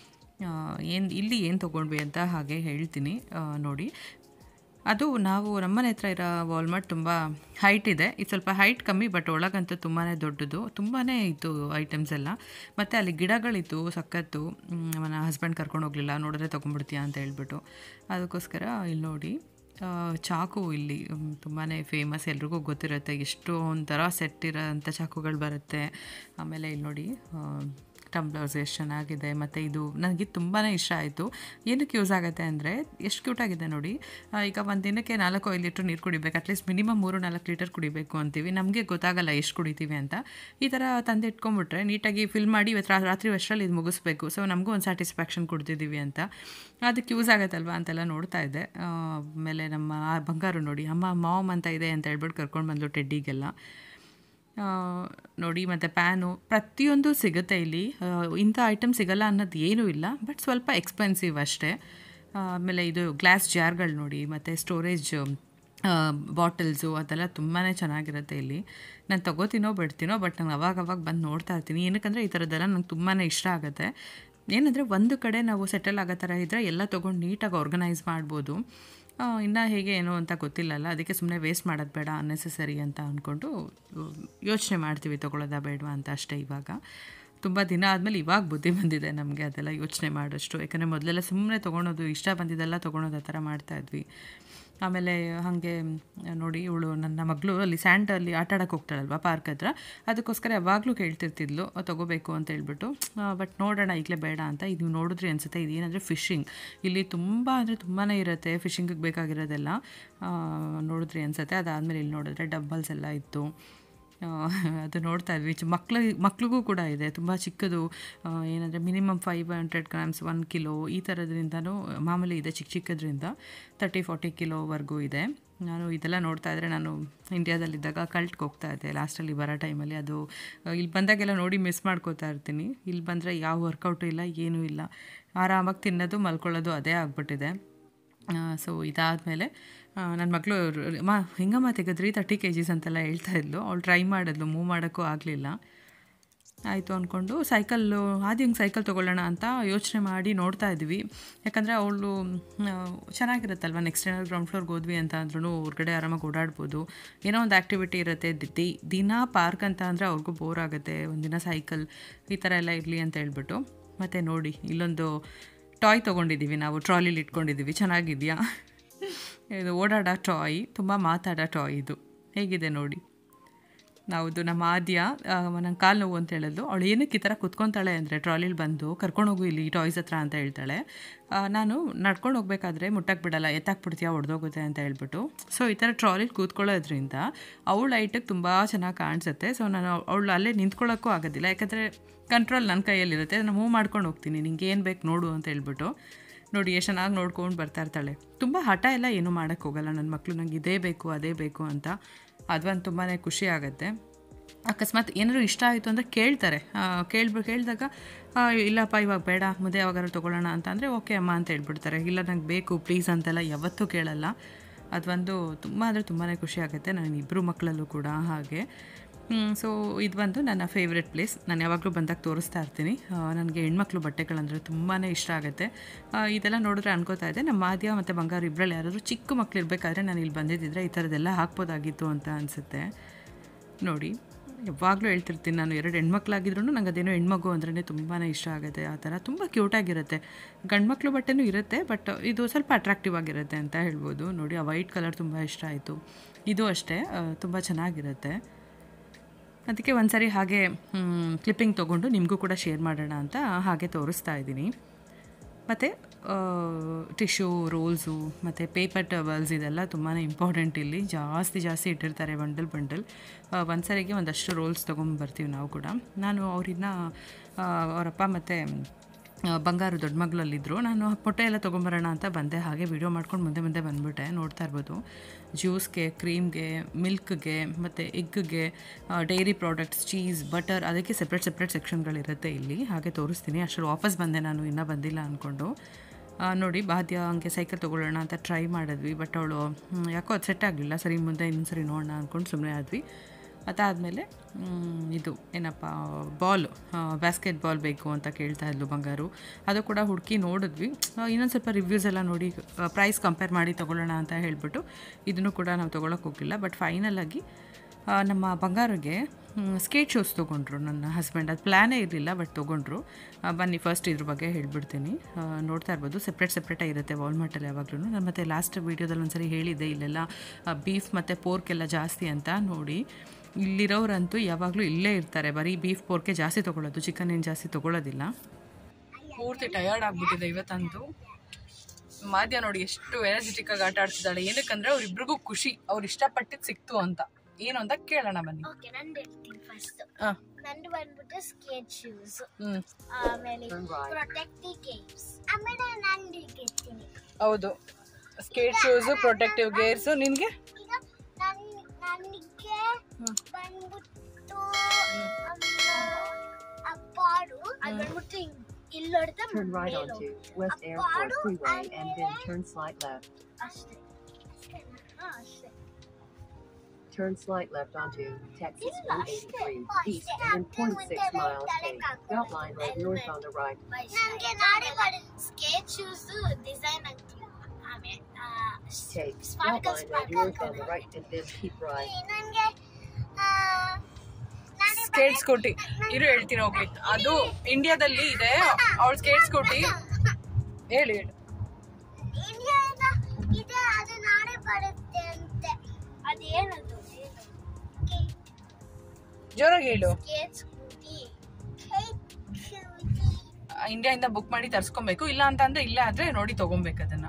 ಏನು ಇಲ್ಲಿ ಏನು ತೊಗೊಂಡ್ವಿ ಅಂತ ಹಾಗೆ ಹೇಳ್ತೀನಿ ಆ, ನೋಡಿ ಅದು ನಾವು ನಮ್ಮನೆ ಹತ್ರ ಇರೋ ವಾಲ್ಮಾರ್ಟ್ ತುಂಬ ಹೈಟ್ ಇದೆ ಇದು ಸ್ವಲ್ಪ ಹೈಟ್ ಕಮ್ಮಿ ಬಟ್ ಒಳಗಂತೂ ತುಂಬಾ ದೊಡ್ಡದು ತುಂಬಾ ಇತ್ತು ಐಟಮ್ಸ್ ಎಲ್ಲ ಮತ್ತು ಅಲ್ಲಿ ಗಿಡಗಳಿತ್ತು ಸಖತ್ತು ಮ್, ನನ್ನ ಹಸ್ಬೆಂಡ್ ಕರ್ಕೊಂಡು ಹೋಗಲಿಲ್ಲ ನೋಡಿದ್ರೆ ತೊಗೊಂಡ್ಬಿಡ್ತೀಯಾ ಅಂತ ಹೇಳ್ಬಿಟ್ಟು ಅದಕ್ಕೋಸ್ಕರ ಇಲ್ಲಿ ನೋಡಿ ಆ, ಚಾಕು ಇಲ್ಲಿ ತುಂಬಾ ಫೇಮಸ್ ಎಲ್ರಿಗೂ ಗೊತ್ತಿರುತ್ತೆ ಎಷ್ಟು ಒಂಥರ ಸೆಟ್ ಇರೋಂಥ ಚಾಕುಗಳು ಬರುತ್ತೆ ಆಮೇಲೆ ಇಲ್ಲಿ ನೋಡಿ ಟಂಬ್ಲರ್ಸ್ ಎಷ್ಟು ಚೆನ್ನಾಗಿದೆ ಮತ್ತು ಇದು ನನಗೆ ತುಂಬಾ ಇಷ್ಟ ಆಯಿತು ಏನಕ್ಕೆ ಯೂಸ್ ಆಗುತ್ತೆ ಅಂದರೆ ಎಷ್ಟು ಕ್ಯೂಟಾಗಿದೆ ನೋಡಿ ಆ, ಈಗ ಒಂದು ದಿನಕ್ಕೆ ನಾಲ್ಕು ಐದು ಲೀಟ್ರ್ ನೀರು ಕುಡಿಬೇಕು ಅಟ್ಲೀಸ್ಟ್ ಮಿನಿಮಮ್ ಮೂರು ನಾಲ್ಕು ಲೀಟರ್ ಕುಡಿಬೇಕು ಅಂತೀವಿ ನಮಗೆ ಗೊತ್ತಾಗಲ್ಲ ಎಷ್ಟು ಕುಡಿತೀವಿ ಅಂತ ಈ ಥರ ತಂದು ಇಟ್ಕೊಂಡ್ಬಿಟ್ರೆ ನೀಟಾಗಿ ಫಿಲ್ ಮಾಡಿ ಇವತ್ತು ರಾ- ರಾತ್ರಿ ಅಷ್ಟರಲ್ಲಿ ಇದು ಮುಗಿಸ್ಬೇಕು ಸೊ ನಮಗೂ ಒಂದು ಸ್ಯಾಟಿಸ್ಫ್ಯಾಕ್ಷನ್ ಕೊಡ್ತಿದ್ದೀವಿ ಅಂತ ಅದಕ್ಕೆ ಯೂಸ್ ಆಗುತ್ತಲ್ವಾ ಅಂತೆಲ್ಲ ನೋಡ್ತಾ ಇದ್ದೆ ಆ, ಆಮೇಲೆ ನಮ್ಮ ಆ ಬಂಗಾರು ನೋಡಿ ಅಮ್ಮ ಮಾಮ್ ಅಂತ ಇದೆ ಅಂತ ಹೇಳ್ಬಿಟ್ಟು ಕರ್ಕೊಂಡು ಬಂದ್ಲು ಟೆಡ್ಡಿಗೆಲ್ಲ ಆ, ನೋಡಿ ಮತ್ತು ಪ್ಯಾನು ಪ್ರತಿಯೊಂದು ಸಿಗುತ್ತೆ ಇಲ್ಲಿ ಆ, ಇಂಥ ಐಟಮ್ ಸಿಗಲ್ಲ ಅನ್ನೋದು ಏನೂ ಇಲ್ಲ ಬಟ್ ಸ್ವಲ್ಪ ಎಕ್ಸ್ಪೆನ್ಸಿವ್ ಅಷ್ಟೇ ಆ, ಆಮೇಲೆ ಇದು ಗ್ಲಾಸ್ ಜಾರ್ಗಳು ನೋಡಿ ಮತ್ತು ಸ್ಟೋರೇಜ್ ಬಾಟಲ್ಸು ಅದೆಲ್ಲ ತುಂಬಾ ಚೆನ್ನಾಗಿರುತ್ತೆ ಇಲ್ಲಿ ನಾನು ತಗೋತೀನೋ ಬಿಡ್ತೀನೋ ಬಟ್ ನಾನು ಅವಾಗ ಅವಾಗ ಬಂದು ನೋಡ್ತಾ ಇರ್ತೀನಿ ಏನಕ್ಕಂದರೆ ಈ ಥರದ್ದೆಲ್ಲ ನಂಗೆ ತುಂಬಾ ಇಷ್ಟ ಆಗುತ್ತೆ ಏನಂದರೆ ಒಂದು ಕಡೆ ನಾವು ಸೆಟಲ್ ಆಗೋ ಥರ ಇದ್ದರೆ ಎಲ್ಲ ತೊಗೊಂಡು ನೀಟಾಗಿ ಆರ್ಗನೈಸ್ ಮಾಡ್ಬೋದು ಇನ್ನು ಹೇಗೆ ಏನೋ ಅಂತ ಗೊತ್ತಿಲ್ಲಲ್ಲ ಅದಕ್ಕೆ ಸುಮ್ಮನೆ ವೇಸ್ಟ್ ಮಾಡೋದು ಬೇಡ ಅನ್ನೆಸೆಸರಿ ಅಂತ ಅಂದ್ಕೊಂಡು ಯೋಚನೆ ಮಾಡ್ತೀವಿ ತೊಗೊಳ್ಳೋದಾ ಬೇಡವಾ ಅಂತ ಅಷ್ಟೇ ಇವಾಗ ತುಂಬ ದಿನ ಆದಮೇಲೆ ಇವಾಗ ಬುದ್ಧಿ ಬಂದಿದೆ ನಮಗೆ ಅದೆಲ್ಲ ಯೋಚನೆ ಮಾಡೋಷ್ಟು ಯಾಕಂದರೆ ಮೊದಲೆಲ್ಲ ಸುಮ್ಮನೆ ತೊಗೊಳೋದು ಇಷ್ಟ ಬಂದಿದ್ದೆಲ್ಲ ತೊಗೊಳೋದು ಆ ಥರ ಮಾಡ್ತಾಯಿದ್ವಿ ಆಮೇಲೆ ಹಾಗೆ ನೋಡಿ ಇವಳು ನನ್ನ ಮಗಳು ಅಲ್ಲಿ ಸ್ಯಾಂಡಲ್ಲಿ ಆಟ ಆಡೋಕೆ ಹೋಗ್ತಾಳಲ್ವ ಪಾರ್ಕ್ ಹತ್ರ ಅದಕ್ಕೋಸ್ಕರ ಯಾವಾಗಲೂ ಕೇಳ್ತಿರ್ತಿದ್ಲು ಅಹ್, ತಗೋಬೇಕು ಅಂತ ಹೇಳ್ಬಿಟ್ಟು ಬಟ್ ನೋಡೋಣ ಈಗಲೇ ಬೇಡ ಅಂತ ಇದು ನೀವು ನೋಡಿದ್ರಿ ಅನಿಸುತ್ತೆ ಇದೇನಂದರೆ ಫಿಶಿಂಗ್ ಇಲ್ಲಿ ತುಂಬ ಅಂದರೆ ತುಂಬಾ ಇರುತ್ತೆ ಫಿಶಿಂಗಿಗೆ ಬೇಕಾಗಿರೋದೆಲ್ಲ ಆ, ನೋಡಿದ್ರಿ ಅನಿಸುತ್ತೆ ಅದಾದಮೇಲೆ ಇಲ್ಲಿ ನೋಡಿದ್ರೆ ಡಬ್ಬಲ್ಸ್ ಎಲ್ಲ ಇತ್ತು ಆ, ಅದು ನೋಡ್ತಾ ಇದ್ವಿ ಚ- ಮಕ್ಳು ಮಕ್ಳಿಗೂ ಕೂಡ ಇದೆ ತುಂಬ ಚಿಕ್ಕದು ಆ, ಏನಂದರೆ minimum five hundred grams one kilo ಈ ಥರದ್ರಿಂದನೂ ಮಾಮೂಲಿ ಇದೆ ಚಿಕ್ಕ ಚಿಕ್ಕದ್ರಿಂದ ತರ್ಟಿ ಫಾರ್ಟಿ ಕಿಲೋವರೆಗೂ ಇದೆ ನಾನು ಇದೆಲ್ಲ ನೋಡ್ತಾ ಇದ್ದರೆ ನಾನು ಇಂಡಿಯಾದಲ್ಲಿದ್ದಾಗ ಕಲ್ಟ್ಗೆ ಹೋಗ್ತಾ ಇದ್ದೆ ಲಾಸ್ಟಲ್ಲಿ ಬರೋ ಟೈಮಲ್ಲಿ ಅದು ಆ, ಇಲ್ಲಿ ಬಂದಾಗೆಲ್ಲ ನೋಡಿ ಮಿಸ್ ಮಾಡ್ಕೋತಾ ಇರ್ತೀನಿ ಇಲ್ಲಿ ಬಂದರೆ ಯಾವ ವರ್ಕೌಟು ಇಲ್ಲ ಏನೂ ಇಲ್ಲ ಆರಾಮಾಗಿ ತಿನ್ನೋದು ಮಲ್ಕೊಳ್ಳೋದು ಅದೇ ಆಗ್ಬಿಟ್ಟಿದೆ ಸೊ ಇದಾದಮೇಲೆ ನನ್ನ ಮಗಳು ಮಾ ಹೆಂಗಮ್ಮ ತೆಗೆದ್ರಿ ತರ್ಟಿ ಕೆ ಜಿಸ್ ಅಂತೆಲ್ಲ ಹೇಳ್ತಾ ಇದ್ಲು ಅವಳು ಟ್ರೈ ಮಾಡಿದ್ಲು ಮೂವ್ ಮಾಡೋಕ್ಕೂ ಆಗಲಿಲ್ಲ ಆಯಿತು ಅಂದ್ಕೊಂಡು ಸೈಕಲ್ಲು ಆದಿ ಹಿಂಗೆ ಸೈಕಲ್ ತೊಗೊಳ್ಳೋಣ ಅಂತ ಯೋಚನೆ ಮಾಡಿ ನೋಡ್ತಾ ಇದ್ವಿ ಯಾಕಂದರೆ ಅವಳು ಚೆನ್ನಾಗಿರುತ್ತಲ್ವ ನೆಕ್ಸ್ಟ್ ಏನಾದ್ರು ಗ್ರೌಂಡ್ ಫ್ಲೋರ್ಗೆ ಹೋದ್ವಿ ಅಂತ ಅಂದ್ರೂ ಹೊರಗಡೆ ಆರಾಮಾಗಿ ಓಡಾಡ್ಬೋದು ಏನೋ ಒಂದು ಆ್ಯಕ್ಟಿವಿಟಿ ಇರುತ್ತೆ ದಿ ದಿನ ಪಾರ್ಕ್ ಅಂತ ಅಂದರೆ ಅವ್ರಿಗೂ ಬೋರ್ ಆಗುತ್ತೆ ಒಂದಿನ ಸೈಕಲ್ ಈ ಥರ ಎಲ್ಲ ಇರಲಿ ಅಂತ ಹೇಳ್ಬಿಟ್ಟು ಮತ್ತು ನೋಡಿ ಇಲ್ಲೊಂದು ಟಾಯ್ ತೊಗೊಂಡಿದ್ದೀವಿ ನಾವು ಟ್ರಾಲಿಲಿ ಇಟ್ಕೊಂಡಿದ್ದೀವಿ ಚೆನ್ನಾಗಿದೆಯಾ ಇದು ಓಡಾಡೋ ಟಾಯ್ ತುಂಬ ಮಾತಾಡೋ ಟಾಯ್ ಇದು ಹೇಗಿದೆ ನೋಡಿ ಹೌದು ನಮ್ಮ ಆದ್ಯ ನಂಗೆ ಕಾಲು ನೋವು ಅಂತ ಹೇಳಿದ್ಲು ಅವಳು ಏನಕ್ಕೆ ಈ ಥರ ಕುತ್ಕೊತಾಳೆ ಅಂದರೆ ಟ್ರಾಲಿಲಿ ಬಂದು ಕರ್ಕೊಂಡೋಗು ಇಲ್ಲಿ ಟಾಯ್ಸ್ ಹತ್ರ ಅಂತ ಹೇಳ್ತಾಳೆ ಆ, ನಾನು ನಡ್ಕೊಂಡು ಹೋಗ್ಬೇಕಾದ್ರೆ ಮುಟ್ಟಕ್ಕೆ ಬಿಡಲ್ಲ ಎತ್ತಾಕ್ಬಿಡ್ತೀಯ ಹೊಡೆದೋಗುತ್ತೆ ಅಂತ ಹೇಳ್ಬಿಟ್ಟು ಸೊ ಈ ಥರ ಟ್ರಾಲಿಲಿ ಕೂತ್ಕೊಳ್ಳೋದ್ರಿಂದ ಅವಳ ಐಟಿಗೆ ತುಂಬ ಚೆನ್ನಾಗಿ ಕಾಣಿಸುತ್ತೆ ಸೊ ನಾನು ಅವಳು ಅಲ್ಲೇ ನಿಂತ್ಕೊಳ್ಳೋಕ್ಕೂ ಆಗೋದಿಲ್ಲ ಯಾಕಂದರೆ ಕಂಟ್ರೋಲ್ ನನ್ನ ಕೈಯಲ್ಲಿರುತ್ತೆ ನಾನು ಮೂವ್ ಮಾಡ್ಕೊಂಡು ಹೋಗ್ತೀನಿ ನಿಂಗೆ ಏನು ಬೇಕು ನೋಡು ಅಂತ ಹೇಳ್ಬಿಟ್ಟು ನೋಡಿ ಎಷ್ಟು ಚೆನ್ನಾಗಿ ನೋಡ್ಕೊಂಡು ಬರ್ತಾ ಇರ್ತಾಳೆ ತುಂಬ ಹಠ ಎಲ್ಲ ಏನೂ ಮಾಡೋಕ್ಕೆ ಹೋಗಲ್ಲ ನನ್ನ ಮಕ್ಕಳು ನಂಗೆ ಇದೇ ಬೇಕು ಅದೇ ಬೇಕು ಅಂತ ಅದೊಂದು ತುಂಬಾ ಖುಷಿ ಆಗುತ್ತೆ ಅಕಸ್ಮಾತ್ ಏನಾದ್ರು ಇಷ್ಟ ಆಯಿತು ಅಂದರೆ ಕೇಳ್ತಾರೆ ಕೇಳ್ಬಿ ಕೇಳಿದಾಗ ಇಲ್ಲಪ್ಪ ಇವಾಗ ಬೇಡ ಮುದ್ದೆ ಯಾವಾಗಾರು ತೊಗೊಳ್ಳೋಣ ಅಂತ ಅಂದರೆ ಓಕೆ ಅಮ್ಮ ಅಂತ ಹೇಳ್ಬಿಡ್ತಾರೆ ಇಲ್ಲ ನಂಗೆ ಬೇಕು ಪ್ಲೀಸ್ ಅಂತೆಲ್ಲ ಯಾವತ್ತೂ ಕೇಳಲ್ಲ ಅದೊಂದು ತುಂಬ ಅಂದರೆ ತುಂಬಾ ಖುಷಿ ಆಗುತ್ತೆ ನಾನು ಇಬ್ಬರು ಮಕ್ಕಳಲ್ಲೂ ಕೂಡ ಹಾಗೆ ಸೊ ಇದು ಬಂದು ನನ್ನ ಫೇವ್ರೆಟ್ ಪ್ಲೇಸ್ ನಾನು ಯಾವಾಗಲೂ ಬಂದಾಗ ತೋರಿಸ್ತಾ ಇರ್ತೀನಿ ನನಗೆ ಹೆಣ್ಮಕ್ಳು ಬಟ್ಟೆಗಳಂದರೆ ತುಂಬಾ ಇಷ್ಟ ಆಗುತ್ತೆ ಆ, ಇದೆಲ್ಲ ನೋಡಿದ್ರೆ ಅನ್ಕೋತಾ ಇದೆ ನಮ್ಮ ಆದ್ಯ ಮತ್ತು ಬಂಗಾರ ಇಬ್ಬರಲ್ಲಿ ಯಾರಾದರೂ ಚಿಕ್ಕ ಮಕ್ಳು ಇರಬೇಕಾದ್ರೆ ನಾನು ಇಲ್ಲಿ ಬಂದಿದ್ದಿದ್ರೆ ಈ ಥರದ್ದೆಲ್ಲ ಹಾಕ್ಬೋದಾಗಿತ್ತು ಅಂತ ಅನಿಸುತ್ತೆ ನೋಡಿ ಯಾವಾಗಲೂ ಹೇಳ್ತಿರ್ತೀನಿ ನಾನು ಎರಡು ಹೆಣ್ಮಕ್ಳಾಗಿದ್ರು ನಂಗೆ ಅದೇನೋ ಹೆಣ್ಮಗು ಅಂದ್ರೇ ತುಂಬಾ ಇಷ್ಟ ಆಗುತ್ತೆ ಆ ಥರ ತುಂಬ ಕ್ಯೂಟಾಗಿರುತ್ತೆ ಗಂಡ್ಮಕ್ಳು ಬಟ್ಟೆನೂ ಇರುತ್ತೆ ಬಟ್ ಇದು ಸ್ವಲ್ಪ ಅಟ್ರಾಕ್ಟಿವ್ ಆಗಿರುತ್ತೆ ಅಂತ ಹೇಳ್ಬೋದು ನೋಡಿ ಆ ವೈಟ್ ಕಲರ್ ತುಂಬ ಇಷ್ಟ ಆಯಿತು ಇದು ಅಷ್ಟೇ ತುಂಬ ಚೆನ್ನಾಗಿರುತ್ತೆ ಅದಕ್ಕೆ ಒಂದು ಸರಿ ಹಾಗೆ ಕ್ಲಿಪ್ಪಿಂಗ್ ತೊಗೊಂಡು ನಿಮಗೂ ಕೂಡ ಶೇರ್ ಮಾಡೋಣ ಅಂತ ಹಾಗೆ ತೋರಿಸ್ತಾ ಇದ್ದೀನಿ ಮತ್ತು ಟಿಶ್ಯೂ ರೋಲ್ಸು ಮತ್ತು ಪೇಪರ್ ಟವಲ್ಸ್ ಇದೆಲ್ಲ ತುಂಬಾ ಇಂಪಾರ್ಟೆಂಟ್ ಇಲ್ಲಿ ಜಾಸ್ತಿ ಜಾಸ್ತಿ ಇಟ್ಟಿರ್ತಾರೆ ಬಂಡಲ್ ಬಂಡಲ್ ಒಂದು ಸರಿಗೆ ಒಂದಷ್ಟು ರೋಲ್ಸ್ ತೊಗೊಂಬರ್ತೀವಿ ನಾವು ಕೂಡ ನಾನು ಅವ್ರನ್ನ ಅವರಪ್ಪ ಮತ್ತು ಬಂಗಾರು ದೊಡ್ಡ ಮಗಳಲ್ಲಿದ್ದರು ನಾನು ಮೊಟ್ಟೆ ಎಲ್ಲ ತೊಗೊಂಬರೋಣ ಅಂತ ಬಂದೆ ಹಾಗೆ ವಿಡಿಯೋ ಮಾಡ್ಕೊಂಡು ಮುಂದೆ ಮುಂದೆ ಬಂದ್ಬಿಟ್ಟೆ ನೋಡ್ತಾ ಇರ್ಬೋದು ಜ್ಯೂಸ್ಗೆ ಕ್ರೀಮ್ಗೆ ಮಿಲ್ಕ್ಗೆ ಮತ್ತು ಎಗ್ಗೆ ಡೈರಿ ಪ್ರಾಡಕ್ಟ್ಸ್ ಚೀಸ್ ಬಟರ್ ಅದಕ್ಕೆ ಸೆಪ್ರೇಟ್ ಸೆಪ್ರೇಟ್ ಸೆಕ್ಷನ್ಗಳಿರುತ್ತೆ ಇಲ್ಲಿ ಹಾಗೆ ತೋರಿಸ್ತೀನಿ ಅಷ್ಟರಲ್ಲಿ ವಾಪಸ್ ಬಂದೆ ನಾನು ಇನ್ನೂ ಬಂದಿಲ್ಲ ಅಂದ್ಕೊಂಡು ಆ, ನೋಡಿ ಬಾದ್ಯ ಹಂಗೆ ಸೈಕಲ್ ತೊಗೊಳ್ಳೋಣ ಅಂತ ಟ್ರೈ ಮಾಡಿದ್ವಿ ಬಟ್ ಅವಳು ಯಾಕೋ ಅದು ಸೆಟ್ ಆಗಲಿಲ್ಲ ಸರಿ ಮುಂದೆ ಇನ್ನೊಂದು ಸರಿ ನೋಡೋಣ ಅಂದ್ಕೊಂಡು ಸುಮ್ಮನೆ ಆದ್ವಿ ಅದಾದಮೇಲೆ ಇದು ಏನಪ್ಪ ಬಾಲು ಬ್ಯಾಸ್ಕೆಟ್ ಬಾಲ್ ಬೇಕು ಅಂತ ಕೇಳ್ತಾ ಇದ್ಲು ಬಂಗಾರು ಅದು ಕೂಡ ಹುಡುಕಿ ನೋಡಿದ್ವಿ ಇನ್ನೊಂದು ಸ್ವಲ್ಪ ರಿವ್ಯೂಸ್ ಎಲ್ಲ ನೋಡಿ ಪ್ರೈಸ್ ಕಂಪೇರ್ ಮಾಡಿ ತೊಗೊಳ್ಳೋಣ ಅಂತ ಹೇಳಿಬಿಟ್ಟು ಇದನ್ನು ಕೂಡ ನಾವು ತೊಗೊಳಕ್ಕೆ ಹೋಗಿಲ್ಲ ಬಟ್ ಫೈನಲಾಗಿ ನಮ್ಮ ಬಂಗಾರಿಗೆ ಸ್ಕೇಟ್ ಶೂಸ್ ತೊಗೊಂಡ್ರು ನನ್ನ ಹಸ್ಬೆಂಡ್ ಅದು ಪ್ಲ್ಯಾನೇ ಇರಲಿಲ್ಲ ಬಟ್ ತೊಗೊಂಡ್ರು ಆ, ಬನ್ನಿ ಫಸ್ಟ್ ಇದ್ರ ಬಗ್ಗೆ ಹೇಳ್ಬಿಡ್ತೀನಿ ಆ, ನೋಡ್ತಾ ಇರ್ಬೋದು ಸೆಪ್ರೇಟ್ ಸೆಪ್ರೇಟಾಗಿ ಇರುತ್ತೆ ವಾಲ್ಮಾರ್ಟಲ್ಲಿ ಯಾವಾಗಲೂ ನಾನು ಮತ್ತೆ ಲಾಸ್ಟ್ ವೀಡಿಯೋದಲ್ಲಿ ಒಂದ್ಸರಿ ಹೇಳಿದ್ದೆ ಇಲ್ಲೆಲ್ಲ ಬೀಫ್ ಮತ್ತು ಪೋರ್ಕ್ ಎಲ್ಲ ಜಾಸ್ತಿ ಅಂತ ನೋಡಿ ಇಲ್ಲಿರೋರಂತೂ ಯಾವಾಗಲೂ ಇಲ್ಲೇ ಇರ್ತಾರೆ ಬರೀ ಬೀಫ್ ಪೋರ್ಕೆ ಜಾಸ್ತಿ ತೊಗೊಳ್ಳೋದು ಚಿಕನ್ ಏನು ಜಾಸ್ತಿ ತೊಗೊಳ್ಳೋದಿಲ್ಲ ಪೂರ್ತಿ ಟಯರ್ಡ್ ಆಗಿಬಿಟ್ಟಿದೆ ಇವತ್ತಂತೂ ಮಾದ್ಯ ನೋಡಿ ಎಷ್ಟು ಎನರ್ಜೆಟಿಕ್ ಆಗಿ ಆಟ ಆಡ್ತಿದ್ದಾಳೆ ಏನಕ್ಕಂದ್ರೆ ಅವ್ರಿಬ್ರಿಗೂ ಖುಷಿ ಅವ್ರು ಇಷ್ಟಪಟ್ಟಿದ್ದು ಸಿಕ್ತು ಅಂತ ಏನು ಅಂತ ಕೇಳೋಣ ಬನ್ನಿ ಓಕೆ ನಂದು ಹೇಳ್ತೀನಿ ಫಸ್ಟ್ ಹಾಂ ನಂದು ಬಂದ್ಬಿಟ್ಟು ಸ್ಕೇಟ್ ಶೂಸ್ ಹ್ಞೂ ಆಮೇಲೆ Turn right. ಪ್ರೊಟೆಕ್ಟಿವ್ ಗೇಮ್ಸ್ ಆಮೇಲೆ ನಂದು ಗೆಲ್ತೀನಿ ಹೌದು ಸ್ಕೇಟ್ ಶೂಸು ಪ್ರೊಟೆಕ್ಟಿವ್ ಗೇರ್ಸು ನಿನಗೆ ಈಗ ನನ್ ನನಗೆ ಬಂದ್ಬಿಟ್ಟು ಅಪ್ಪಾಡು ಅದು ಬಂದ್ಬಿಟ್ಟು ಹಿಂಗ್ ಇಲ್ಲಿ ಹೊಡೆದ Turn right ಮೇಲೆ onto ಹೋಗುತ್ತೆ. West ಅಪ್ಪಾಡು Airport Freeway and then ಆಮೇಲೆ turn slight left. ಅಷ್ಟೇ ಅಷ್ಟೇನಾ? ಹಾ, ಅಷ್ಟೇ Turn slight left onto Texas ಇಲ್ಲ, ಅಷ್ಟೇ. 183 east ಅಷ್ಟೇ. and 0.6 miles ತಲೆಗೆ east. ಹಾಕ್ತಾರೆ. Dot line road north on the right. ನನಗೆ ನಾಳೆ ಮಾಡಿ ಸ್ಕೇಟ್ ಶೂಸ್ ಡಿಸೈನ್ ಆಗ್ತೀವಿ ಆಮೇಲೆ Take dot sparkle line road north on the right and then keep right. ನನಗೆ ಸ್ಕೇಟ್ ಸ್ಕೂಟಿ ಇರು ಹೇಳ್ತೀನಿ ಹೋಗ್ಲಿ ಅದು ಇಂಡಿಯಾದಲ್ಲಿ ಇದೆ ಅವಳ ಸ್ಕೇಟ್ ಸ್ಕೂಟಿ ಹೇಳಿ ಹೇಳಿ ಇಂಡಿಯಾದ ಇದೆ ಅದು ನಾಳೆ ಬರುತ್ತೆ ಅಂತೆ ಅದೇನದು ಜೋರಾಗಿ ಹೇಳು ಸ್ಕೇಟ್ ಸ್ಕೂಟಿ ಸ್ಕೂಟಿ ಇಂಡಿಯಾದಿಂದ ಬುಕ್ ಮಾಡಿ ತರ್ಸ್ಕೊಬೇಕು ಇಲ್ಲ ಅಂತ ಅಂದ್ರೆ ಇಲ್ಲ ಆದ್ರೆ ನೋಡಿ ತಗೊಬೇಕು ಅದನ್ನ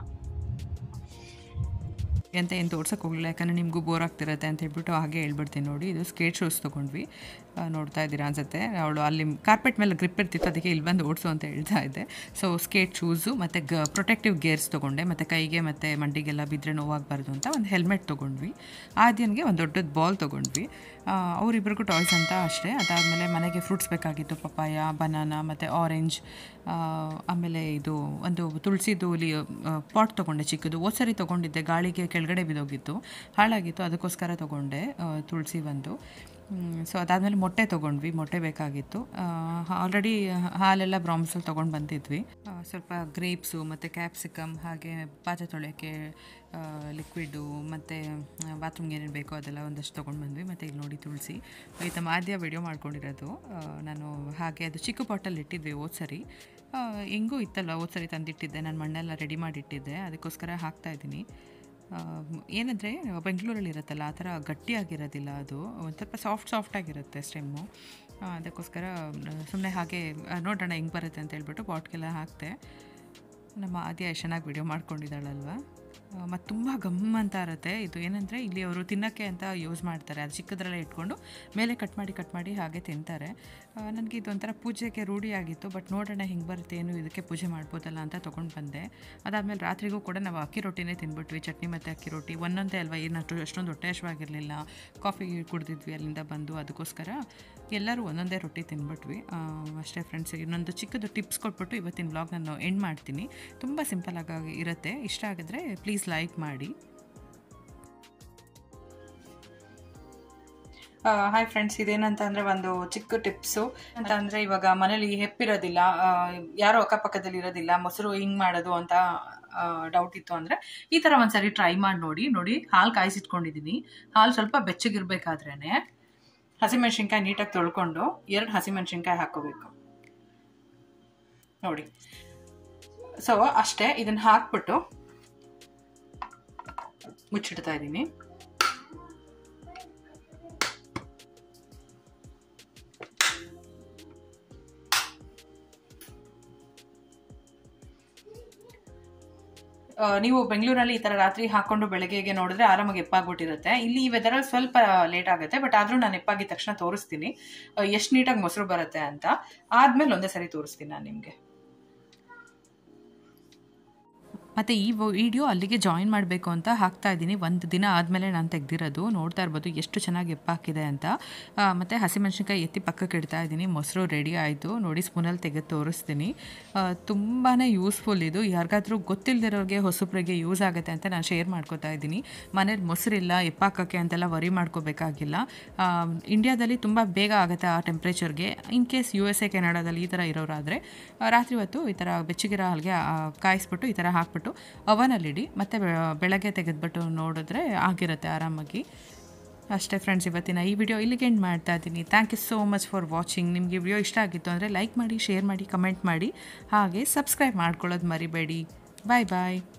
ಅಂತ ಏನು ತೋರ್ಸಕ್ಕೆ ಹೋಗಲಿಲ್ಲ ಯಾಕಂದರೆ ನಿಮಗೂ ಬೋರ್ ಆಗ್ತಿರತ್ತೆ ಅಂತ ಹೇಳ್ಬಿಟ್ಟು ಹಾಗೆ ಹೇಳ್ಬಿಡ್ತೀನಿ ನೋಡಿ ಇದು ಸ್ಕೇಟ್ ಶೂಸ್ ತೊಗೊಂಡ್ವಿ ಆ, ನೋಡ್ತಾ ಇದ್ದೀರಾ ಅನ್ಸುತ್ತೆ ಅವಳು ಅಲ್ಲಿ ಕಾರ್ಪೆಟ್ ಮೇಲೆ ಗ್ರಿಪ್ ಇರ್ತಿತ್ತು ಅದಕ್ಕೆ ಇಲ್ಲಿ ಬಂದು ಓಡಿಸು ಅಂತ ಹೇಳ್ತಾ ಇದ್ದೆ ಸೊ ಸ್ಕೇಟ್ ಶೂಸು ಮತ್ತು ಗ ಪ್ರೊಟೆಕ್ಟಿವ್ ಗೇರ್ಸ್ ತೊಗೊಂಡೆ ಮತ್ತು ಕೈಗೆ ಮತ್ತು ಮಂಡಿಗೆಲ್ಲ ಬಿದ್ದರೆ ನೋವಾಗಬಾರ್ದು ಅಂತ ಒಂದು ಹೆಲ್ಮೆಟ್ ತೊಗೊಂಡ್ವಿ ಆದ್ಯನ್ಗೆ ಒಂದು ದೊಡ್ಡದು ಬಾಲ್ ತೊಗೊಂಡ್ವಿ ಆ, ಅವರಿಬ್ರಿಗೂ ಟಾಯ್ಸ್ ಅಂತ ಅಷ್ಟೇ ಅದಾದಮೇಲೆ ಮನೆಗೆ ಫ್ರೂಟ್ಸ್ ಬೇಕಾಗಿತ್ತು ಪಪ್ಪಾಯ ಬನಾನಾ ಮತ್ತು ಆರೆಂಜ್ ಆಮೇಲೆ ಇದು ಒಂದು ತುಳಸಿದು ಇಲ್ಲಿ ಪಾಟ್ ತೊಗೊಂಡೆ ಚಿಕ್ಕದು ಹೋದ್ ಸರಿ ತೊಗೊಂಡಿದ್ದೆ ಗಾಳಿಗೆ ಕೆಳಗಡೆ ಬಿದ್ದೋಗಿತ್ತು ಹಾಳಾಗಿತ್ತು ಅದಕ್ಕೋಸ್ಕರ ತೊಗೊಂಡೆ ಆ, ತುಳಸಿ ಒಂದು ಸೊ ಅದಾದಮೇಲೆ ಮೊಟ್ಟೆ ತೊಗೊಂಡ್ವಿ ಮೊಟ್ಟೆ ಬೇಕಾಗಿತ್ತು ಆಲ್ರೆಡಿ ಹಾಲೆಲ್ಲ ಬ್ರಾಮ್ಸಲ್ಲಿ ತೊಗೊಂಡು ಬಂದಿದ್ವಿ ಆ, ಸ್ವಲ್ಪ ಗ್ರೇಪ್ಸು ಮತ್ತು ಕ್ಯಾಪ್ಸಿಕಮ್ ಹಾಗೆ ಪಾತ್ರೆ ತೊಳೆಯೋಕ್ಕೆ ಲಿಕ್ವಿಡ್ಡು ಮತ್ತು ಬಾತ್ರೂಮ್ಗೆ ಏನೇನು ಬೇಕೋ ಅದೆಲ್ಲ ಒಂದಷ್ಟು ತೊಗೊಂಡು ಬಂದ್ವಿ ಮತ್ತು ಇಲ್ಲಿ ನೋಡಿ ತುಳಸಿ ಈ ಮಾಧ್ಯ ವಿಡಿಯೋ ಮಾಡ್ಕೊಂಡಿರೋದು ಆ, ನಾನು ಹಾಗೆ ಅದು ಚಿಕ್ಕ ಬಾಟಲ್ ಇಟ್ಟಿದ್ವಿ ಹೋದ್ ಸರಿ ಆ, ಹೆಂಗೂ ಇತ್ತಲ್ಲ ಹೋದ್ ಸರಿ ತಂದಿಟ್ಟಿದ್ದೆ ನಾನು ಮಣ್ಣೆಲ್ಲ ರೆಡಿ ಮಾಡಿಟ್ಟಿದ್ದೆ ಅದಕ್ಕೋಸ್ಕರ ಹಾಕ್ತಾ ಇದ್ದೀನಿ ಏನಂದರೆ ಬೆಂಗಳೂರಲ್ಲಿ ಇರುತ್ತಲ್ಲ ಆ ಥರ ಗಟ್ಟಿಯಾಗಿರೋದಿಲ್ಲ ಅದು ಒಂದು ಸ್ವಲ್ಪ ಸಾಫ್ಟ್ ಸಾಫ್ಟ್ ಆಗಿರುತ್ತೆ ಸ್ಟೆಮ್ಮು ಅದಕ್ಕೋಸ್ಕರ ಸುಮ್ಮನೆ ಹಾಗೆ ಆ, ನೋಡೋಣ ಹೆಂಗೆ ಬರುತ್ತೆ ಅಂತ ಹೇಳ್ಬಿಟ್ಟು ಬಾಟ್ಗೆಲ್ಲ ಹಾಕ್ತೆ ನಮ್ಮ ಆದ್ಯ ಎಷ್ಟು ಚೆನ್ನಾಗಿ ವಿಡಿಯೋ ಮಾಡ್ಕೊಂಡಿದ್ದಾಳಲ್ವ ಮತ್ತು ತುಂಬ ಗಮ್ ಅಂತ ಇರುತ್ತೆ ಇದು ಏನಂದರೆ ಇಲ್ಲಿ ಅವರು ತಿನ್ನೋಕ್ಕೆ ಅಂತ ಯೂಸ್ ಮಾಡ್ತಾರೆ ಅದು ಚಿಕ್ಕದ್ರಲ್ಲೇ ಇಟ್ಕೊಂಡು ಮೇಲೆ ಕಟ್ ಮಾಡಿ ಕಟ್ ಮಾಡಿ ಹಾಗೆ ತಿಂತಾರೆ ನನಗೆ ಇದೊಂಥರ ಪೂಜೆಗೆ ರೂಢಿ ಆಗಿತ್ತು ಬಟ್ ನೋಡೋಣ ಹಿಂಗೆ ಬರುತ್ತೆ ಏನು ಇದಕ್ಕೆ ಪೂಜೆ ಮಾಡ್ಬೋದಲ್ಲ ಅಂತ ತೊಗೊಂಡು ಬಂದೆ ಅದಾದಮೇಲೆ ರಾತ್ರಿಗೂ ಕೂಡ ನಾವು ಅಕ್ಕಿ ರೊಟ್ಟಿನೇ ತಿಂದ್ಬಿಟ್ವಿ ಚಟ್ನಿ ಮತ್ತು ಅಕ್ಕಿ ರೊಟ್ಟಿ ಒಂದೊಂದೇ ಅಲ್ವಾ ಏನಷ್ಟು ಅಷ್ಟೊಂದು ಹೊಟ್ಟೆ ಹಶ್ವಾಗಿರಲಿಲ್ಲ ಕಾಫಿ ಕುಡಿದಿದ್ವಿ ಅಲ್ಲಿಂದ ಬಂದು ಅದಕ್ಕೋಸ್ಕರ ಎಲ್ಲರೂ ಒಂದೊಂದೇ ರೊಟ್ಟಿ ತಿಂದ್ಬಿಟ್ವಿ ಆ, ಅಷ್ಟೇ ಫ್ರೆಂಡ್ಸ್ ಇನ್ನೊಂದು ಚಿಕ್ಕದು ಟಿಪ್ಸ್ ಕೊಟ್ಬಿಟ್ಟು ಇವತ್ತಿನ ಬ್ಲಾಗ್ ನಾನು ಎಂಡ್ ಮಾಡ್ತೀನಿ ತುಂಬ ಸಿಂಪಲ್ ಆಗಿ ಇರುತ್ತೆ ಇಷ್ಟ ಆಗಿದ್ರೆ ಪ್ಲೀಸ್ ಲೈಕ್ ಮಾಡಿ ಹಾಯ್ ಫ್ರೆಂಡ್ಸ್ ಇದೇನಂತ ಅಂದರೆ ಒಂದು ಚಿಕ್ಕ ಟಿಪ್ಸು ಅಂತ ಅಂದರೆ ಇವಾಗ ಮನೇಲಿ ಹೆಪ್ಪಿರೋದಿಲ್ಲ ಆ, ಯಾರೋ ಅಕ್ಕಪಕ್ಕದಲ್ಲಿ ಇರೋದಿಲ್ಲ ಮೊಸರು ಹಿಂಗೆ ಮಾಡೋದು ಅಂತ ಡೌಟ್ ಇತ್ತು ಅಂದರೆ ಈ ಥರ ಒಂದ್ಸರಿ ಟ್ರೈ ಮಾಡಿ ನೋಡಿ ನೋಡಿ ಹಾಲು ಕಾಯಿಸಿಟ್ಕೊಂಡಿದ್ದೀನಿ ಹಾಲು ಸ್ವಲ್ಪ ಬೆಚ್ಚಗಿರ್ಬೇಕಾದ್ರೇ ಹಸಿಮೆಣ್ಸಿನ್ಕಾಯಿ ನೀಟಾಗಿ ತೊಳ್ಕೊಂಡು ಎರಡು ಹಸಿಮೆಣ್ಸಿನ್ಕಾಯಿ ಹಾಕೋಬೇಕು ನೋಡಿ ಸೊ ಅಷ್ಟೇ ಇದನ್ನು ಹಾಕ್ಬಿಟ್ಟು ಮುಚ್ಚಿಡ್ತಾ ಇದ್ದೀನಿ ಆ, ನೀವು ಬೆಂಗಳೂರಲ್ಲಿ ಈ ಥರ ರಾತ್ರಿ ಹಾಕೊಂಡು ಬೆಳಗ್ಗೆಗೆ ನೋಡಿದ್ರೆ ಆರಾಮಾಗಿ ಎಪ್ಪಾಗ್ಬಿಟ್ಟಿರುತ್ತೆ ಇಲ್ಲಿ ಈ ವೆದರಲ್ಲಿ ಸ್ವಲ್ಪ ಲೇಟ್ ಆಗುತ್ತೆ ಬಟ್ ಆದರೂ ನಾನು ಎಪ್ಪಾಗಿದ ತಕ್ಷಣ ತೋರಿಸ್ತೀನಿ ಎಷ್ಟು ನೀಟಾಗಿ ಮೊಸರು ಬರುತ್ತೆ ಅಂತ ಆದ್ಮೇಲೆ ಒಂದೇ ಸರಿ ತೋರಿಸ್ತೀನಿ ನಾನು ನಿಮಗೆ ಮತ್ತು ಈ ವಿಡಿಯೋ ಅಲ್ಲಿಗೆ ಜಾಯಿನ್ ಮಾಡಬೇಕು ಅಂತ ಹಾಕ್ತಾ ಇದ್ದೀನಿ ಒಂದು ದಿನ ಆದಮೇಲೆ ನಾನು ತೆಗ್ದಿರೋದು ನೋಡ್ತಾ ಇರ್ಬೋದು ಎಷ್ಟು ಚೆನ್ನಾಗಿ ಎಪ್ಪಾಕಿದೆ ಅಂತ ಮತ್ತು ಹಸಿಮೆಣ್ಸಿನ್ಕಾಯಿ ಎತ್ತಿ ಪಕ್ಕಕ್ಕೆ ಇಡ್ತಾ ಇದ್ದೀನಿ ಮೊಸರು ರೆಡಿ ಆಯಿತು ನೋಡಿ ಸ್ಪೂನಲ್ಲಿ ತೆಗೆದು ತೋರಿಸ್ತೀನಿ ತುಂಬಾ ಯೂಸ್ಫುಲ್ ಇದು ಯಾರಿಗಾದ್ರೂ ಗೊತ್ತಿಲ್ಲದಿರೋರಿಗೆ ಹೊಸಬ್ರಿಗೆ ಯೂಸ್ ಆಗುತ್ತೆ ಅಂತ ನಾನು ಶೇರ್ ಮಾಡ್ಕೋತಾ ಇದ್ದೀನಿ ಮನೇಲಿ ಮೊಸರಿಲ್ಲ ಎಪ್ಪಾಕಕ್ಕೆ ಅಂತೆಲ್ಲ ವರಿ ಮಾಡ್ಕೋಬೇಕಾಗಿಲ್ಲ ಆ, ಇಂಡಿಯಾದಲ್ಲಿ ತುಂಬ ಬೇಗ ಆಗುತ್ತೆ ಆ ಟೆಂಪ್ರೇಚರ್ಗೆ in case U S A ಕೆನಡಾದಲ್ಲಿ ಈ ಥರ ಇರೋರಾದರೆ ರಾತ್ರಿ ಹೊತ್ತು ಈ ಥರ ಬೆಚ್ಚಗಿರೋ ಹಾಲ್ಗೆ ಆ, ಕಾಯಿಸ್ಬಿಟ್ಟು ಈ ಥರ ಹಾಕ್ಬಿಟ್ಟು ಅವನಲ್ಲಿಡಿ ಮತ್ತು ಬೆಳಗ್ಗೆ ತೆಗೆದ್ಬಿಟ್ಟು ನೋಡಿದ್ರೆ ಆಗಿರುತ್ತೆ ಆರಾಮಾಗಿ ಅಷ್ಟೇ ಫ್ರೆಂಡ್ಸ್ ಇವತ್ತಿನ ಈ ವಿಡಿಯೋ ಇಲ್ಲಿಗೆ ಎಂಡ್ ಮಾಡ್ತಾ ಇದ್ದೀನಿ thank you so much for watching ನಿಮಗೆ ವಿಡಿಯೋ ಇಷ್ಟ ಆಗಿತ್ತು ಅಂದರೆ ಲೈಕ್ ಮಾಡಿ ಶೇರ್ ಮಾಡಿ ಕಮೆಂಟ್ ಮಾಡಿ ಹಾಗೆ ಸಬ್ಸ್ಕ್ರೈಬ್ ಮಾಡ್ಕೊಳ್ಳೋದು ಮರಿಬೇಡಿ ಬಾಯ್ ಬಾಯ್